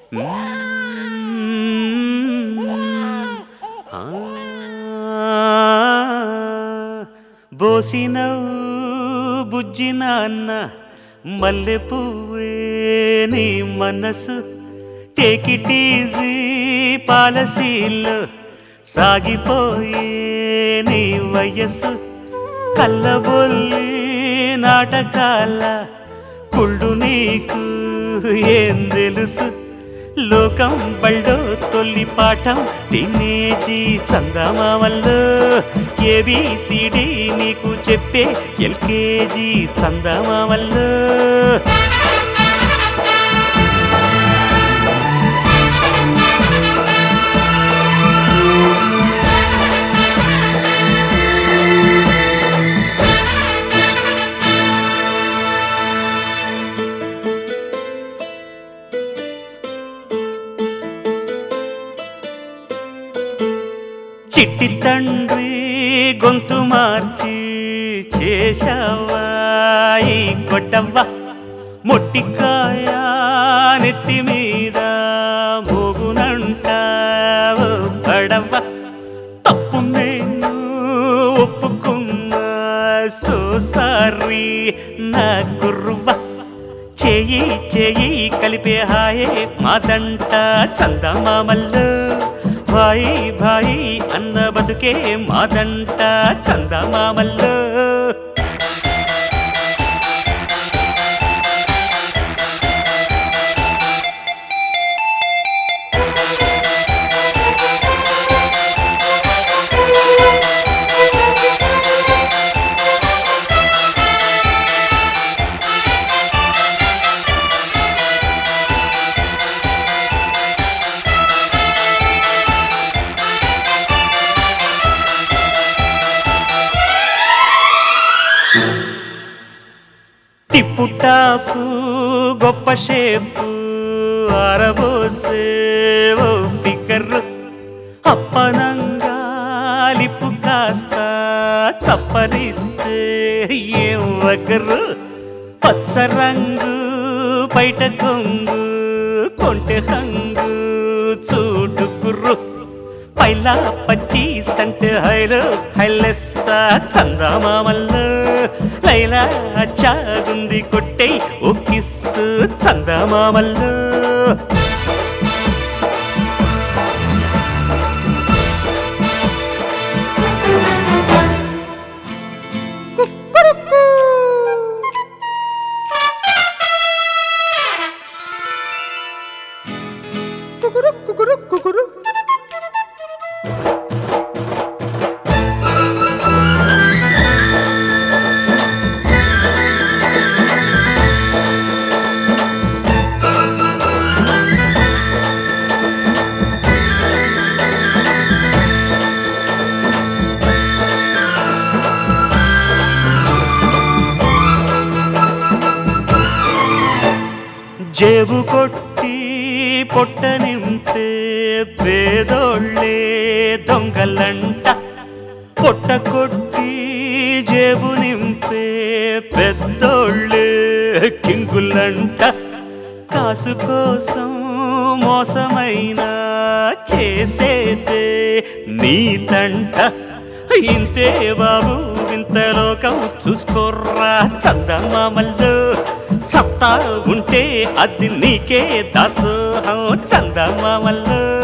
ఆ, బోసినవు బుజ్జి నాన్న మల్లె పువ్వే నీ మనసు టేక్ ఇట్ ఈజీ పాలసీలో సాగిపోయే నీ వయస్సు కళ్ళబొల్లి నాటకాల కుళ్ళు నీకు ఏం తెలుసు లోకం బళ్ళో తొల్లి పాఠం టీనేజీ చందమామల్లో ఏబిసిడి నీకు చెప్పే ఎల్కేజీ చందమామల్లో చిట్టి తండ్రి గొంతు మార్చి చేశావా ఈ కొట్టవ్వ మొట్టికాయ నెత్తి మీద మోగునంట ఓ పడవ్వ తప్పు నేను ఒప్పుకున్నా సో సారీ నా గుర్రువ్వ చేయి చేయి కలిపే హాయే మాదంట చందమామల్లో భాయి భాయి అన్న బతుకే మాదంట చందమామల్లో తిప్పుటాపు గొప్ప షేపు ఆరబోసే ఓ ఫికర్ అప్పనంగా లిప్పు కాస్త చప్పరిస్తే ఏం వగరు పచ్చ రంగు బయట కొంగు కొంటె హంగు చూడుకుర్రు పైలా పచ్చి సంటే హైలో హైలెస్స చందమామల్లో లైలా చాగుంది కొట్టై ఓ కిస్సు చందమామల్లో కుకురు కుకురు కుకురు జేబు కొట్టి పొట్ట నింపే పేదోళ్ళే దొంగలంట పొట్ట కొట్టి జేబు నింపే పెద్దోళ్ళే కింగులంట కాసు కోసం మోసమైన చేసేదే నీతంట ఇంతే బాబు వింత లోకం చూసుకోర్రా చందమామల్లో సత్తా ఉంటే అది నీకే దాసోహం చందమామల్లో